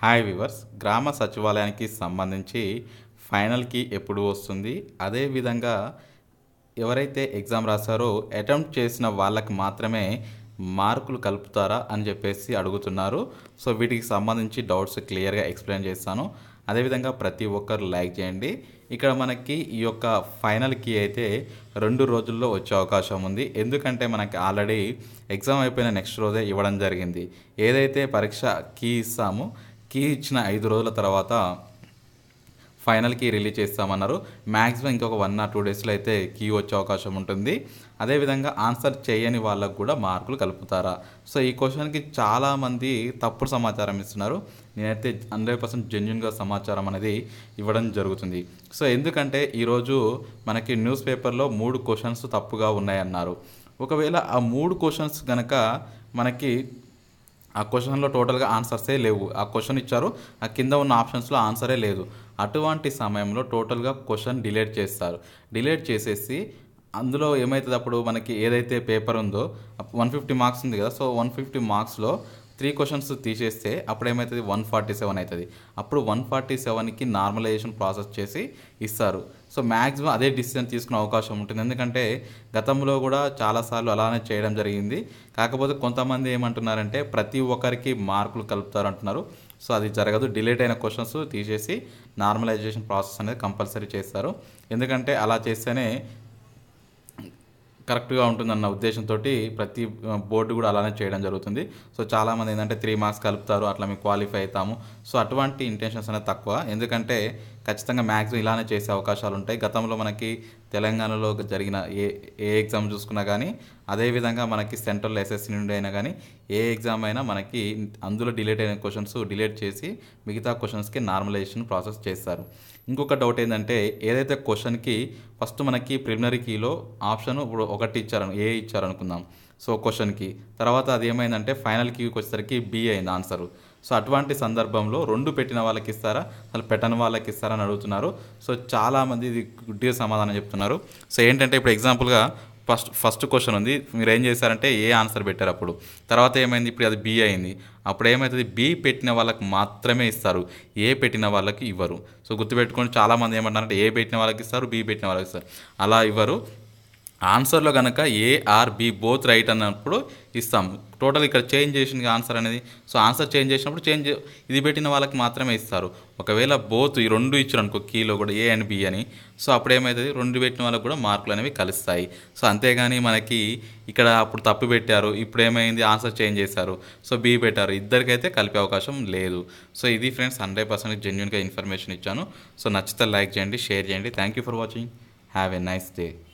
hi viewers గ్రామ సచివాలయానికి సంబంధించి ఫైనల్కి ఎప్పుడు వస్తుంది అదేవిధంగా ఎవరైతే ఎగ్జామ్ రాశారో అటెంప్ట్ చేసిన వాళ్ళకి మాత్రమే మార్కులు కలుపుతారా అని చెప్పేసి అడుగుతున్నారు సో వీటికి సంబంధించి డౌట్స్ క్లియర్గా ఎక్స్ప్లెయిన్ చేస్తాను అదేవిధంగా ప్రతి ఒక్కరు లైక్ చేయండి ఇక్కడ మనకి ఈ యొక్క ఫైనల్కి అయితే రెండు రోజుల్లో వచ్చే అవకాశం ఉంది ఎందుకంటే మనకి ఆల్రెడీ ఎగ్జామ్ అయిపోయిన నెక్స్ట్ రోజే ఇవ్వడం జరిగింది ఏదైతే పరీక్ష కీ ఇస్తామో కీ ఇచ్చిన ఐదు రోజుల తర్వాత ఫైనల్కి రిలీజ్ చేస్తామన్నారు మ్యాక్సిమం ఇంకొక వన్ ఆర్ టూ డేస్లో అయితే కీ వచ్చే అవకాశం ఉంటుంది అదేవిధంగా ఆన్సర్ చేయని వాళ్ళకు కూడా మార్కులు కలుపుతారా సో ఈ క్వశ్చన్కి చాలామంది తప్పుడు సమాచారం ఇస్తున్నారు నేనైతే హండ్రెడ్ పర్సెంట్ జెన్యున్గా సమాచారం అనేది ఇవ్వడం జరుగుతుంది సో ఎందుకంటే ఈరోజు మనకి న్యూస్ పేపర్లో మూడు క్వశ్చన్స్ తప్పుగా ఉన్నాయన్నారు ఒకవేళ ఆ మూడు క్వశ్చన్స్ కనుక మనకి ఆ క్వశ్చన్లో టోటల్గా ఆన్సర్సే లేవు ఆ క్వశ్చన్ ఇచ్చారు ఆ కింద ఉన్న ఆప్షన్స్లో ఆన్సరే లేదు అటువంటి సమయంలో టోటల్గా క్వశ్చన్ డిలీట్ చేస్తారు డిలీట్ చేసేసి అందులో ఏమవుతుంది అప్పుడు మనకి ఏదైతే పేపర్ ఉందో వన్ ఫిఫ్టీ మార్క్స్ ఉంది కదా సో వన్ ఫిఫ్టీ మార్క్స్లో త్రీ క్వశ్చన్స్ తీసేస్తే అప్పుడు ఏమవుతుంది వన్ ఫార్టీ సెవెన్ అవుతుంది అప్పుడు వన్ ఫార్టీ సెవెన్కి నార్మలైజేషన్ ప్రాసెస్ చేసి ఇస్తారు సో మ్యాక్సిమం అదే డిసిజన్ తీసుకునే అవకాశం ఉంటుంది ఎందుకంటే గతంలో కూడా చాలాసార్లు అలానే చేయడం జరిగింది కాకపోతే కొంతమంది ఏమంటున్నారంటే ప్రతి ఒక్కరికి మార్కులు కలుపుతారు అంటున్నారు సో అది జరగదు డిలేట్ అయిన క్వశ్చన్స్ తీసేసి నార్మలైజేషన్ ప్రాసెస్ అనేది కంపల్సరీ చేస్తారు ఎందుకంటే అలా చేస్తేనే కరెక్ట్గా ఉంటుందన్న ఉద్దేశంతో ప్రతి బోర్డు కూడా అలానే చేయడం జరుగుతుంది సో చాలామంది ఏంటంటే త్రీ మార్క్స్ కలుపుతారు అట్లా మేము క్వాలిఫై అవుతాము సో అటువంటి ఇంటెన్షన్స్ అనేది తక్కువ ఎందుకంటే ఖచ్చితంగా మ్యాక్సిమం ఇలానే చేసే అవకాశాలు ఉంటాయి గతంలో మనకి తెలంగాణలో జరిగిన ఏ ఏ ఎగ్జామ్ చూసుకున్నా కానీ అదేవిధంగా మనకి సెంట్రల్ ఎస్ఎస్సి నుండి అయినా కానీ ఏ ఎగ్జామ్ అయినా మనకి అందులో డిలేట్ అయిన క్వశ్చన్స్ డిలేట్ చేసి మిగతా క్వశ్చన్స్కి నార్మలైజేషన్ ప్రాసెస్ చేస్తారు ఇంకొక డౌట్ ఏంటంటే ఏదైతే క్వశ్చన్కి ఫస్ట్ మనకి ప్రిలిమినరీ కీలో ఆప్షన్ ఇప్పుడు ఒకటి ఇచ్చారు ఏ ఇచ్చారు అనుకుందాం సో క్వశ్చన్కి తర్వాత అది ఏమైందంటే ఫైనల్ కీకి వచ్చేసరికి బి అయింది ఆన్సర్ సో అటువంటి సందర్భంలో రెండు పెట్టిన వాళ్ళకి ఇస్తారా అసలు పెట్టని వాళ్ళకి ఇస్తారా అని అడుగుతున్నారు సో చాలామంది ఇది గుడ్డిగా సమాధానం చెప్తున్నారు సో ఏంటంటే ఇప్పుడు ఎగ్జాంపుల్గా ఫస్ట్ ఫస్ట్ క్వశ్చన్ ఉంది మీరు ఏం చేశారంటే ఏ ఆన్సర్ పెట్టారు అప్పుడు తర్వాత ఏమైంది ఇప్పుడు అది బి అయింది అప్పుడు ఏమవుతుంది బి పెట్టిన వాళ్ళకి మాత్రమే ఇస్తారు ఏ పెట్టిన వాళ్ళకి ఇవ్వరు సో గుర్తుపెట్టుకొని చాలామంది ఏమంటారంటే ఏ పెట్టిన వాళ్ళకి ఇస్తారు బి పెట్టిన వాళ్ళకి ఇస్తారు అలా ఇవ్వరు ఆన్సర్లో కనుక A or B both right అన్నప్పుడు ఇస్తాం టోటల్ ఇక్కడ చేంజ్ చేసింది ఆన్సర్ అనేది సో ఆన్సర్ చేంజ్ చేసినప్పుడు చేంజ్ ఇది పెట్టిన వాళ్ళకి మాత్రమే ఇస్తారు ఒకవేళ బోత్ ఈ రెండు ఇచ్చారు అనుకో కీలో కూడా ఏ అండ్ బి అని సో అప్పుడు ఏమవుతుంది రెండు పెట్టిన వాళ్ళకి కూడా మార్కులు అనేవి కలుస్తాయి సో అంతేగాని మనకి ఇక్కడ అప్పుడు తప్పు పెట్టారు ఇప్పుడు ఏమైంది ఆన్సర్ చేంజ్ చేశారు సో బి పెట్టారు ఇద్దరికైతే కలిపే అవకాశం లేదు సో ఇది ఫ్రెండ్స్ హండ్రెడ్ పర్సెంట్ జెన్యున్గా ఇన్ఫర్మేషన్ ఇచ్చాను సో నచ్చితే లైక్ చేయండి షేర్ చేయండి thank you for watching have a nice day